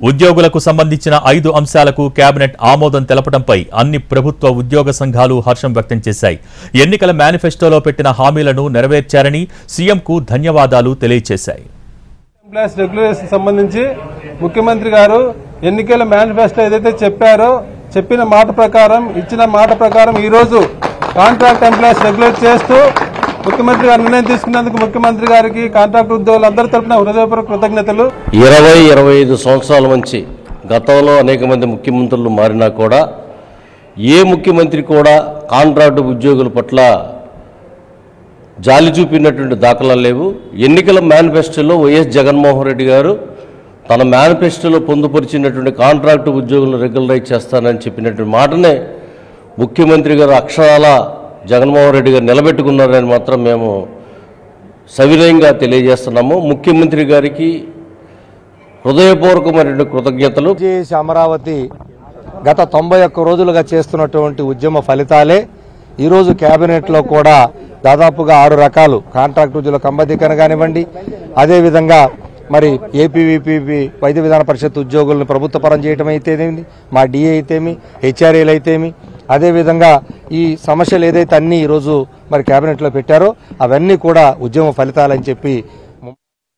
ఉద్యోగులకు సంబంధించిన ఐదు అంశాలకు కేబినెట్ ఆమోదం తెలపడంపై అన్ని ప్రభుత్వ ఉద్యోగ సంఘాలు హర్షం వ్యక్తం చేశాయి ఎన్నికల మేనిఫెస్టోలో పెట్టిన హామీలను నెరవేర్చారని సీఎంకు ధన్యవాదాలు తెలియజేశాయి ఎంప్లాయీస్ రెగ్యులేషన్ సంబంధించి ముఖ్యమంత్రి గారు ఎన్నికల మేనిఫెస్టో ఏదైతే చెప్పారో చెప్పిన మాట ప్రకారం ఇచ్చిన మాట ప్రకారం ఈ రోజు కాంట్రాక్ట్ ఎంప్లాయీస్ రెగ్యులేట్ చేస్తూ ముఖ్యమంత్రి గారు నిర్ణయం తీసుకున్నందుకు ముఖ్యమంత్రి గారికి కాంట్రాక్ట్ ఉద్యోగులందరి తరపున హృదయపూర్వక కృతజ్ఞతలు ఇరవై ఇరవై ఐదు సంవత్సరాల నుంచి గతంలో అనేక మంది ముఖ్యమంత్రులు మారినా కూడా ఏ ముఖ్యమంత్రి కూడా కాంట్రాక్టు ఉద్యోగుల పట్ల జాలి చూపినటువంటి దాఖలాలు లేవు ఎన్నికల మేనిఫెస్టోలో వైఎస్ జగన్మోహన్ రెడ్డి గారు తన మేనిఫెస్టోలో పొందుపరిచినటువంటి కాంట్రాక్టు ఉద్యోగులను రెగ్యులరైజ్ చేస్తానని చెప్పినటువంటి మాటనే ముఖ్యమంత్రి గారు అక్షరాల జగన్మోహన్ రెడ్డి గారు నిలబెట్టుకున్నారని మాత్రం మేము సవినయంగా తెలియజేస్తున్నాము ముఖ్యమంత్రి గారికి హృదయపూర్వకమైనటువంటి కృతజ్ఞతలు చేసి అమరావతి గత తొంభై ఒక్క రోజులుగా చేస్తున్నటువంటి ఉద్యమ ఫలితాలే ఈరోజు కేబినెట్లో కూడా దాదాపుగా ఆరు రకాలు కాంట్రాక్ట్ ఉద్యోగుల కంబదీకరణ కానివ్వండి అదేవిధంగా మరి ఏపీవీపీ వైద్య విధాన పరిషత్ ఉద్యోగులను ప్రభుత్వ పరం చేయటం అయితేనేమి మా డిఏ అయితేమి హెచ్ఆర్ఏలు అయితేమి అదేవిధంగా ఈ సమస్యలు ఏదైతే అన్ని ఈరోజు మరి కేబినెట్లో పెట్టారో అవన్నీ కూడా ఉద్యమ ఫలితాలని చెప్పి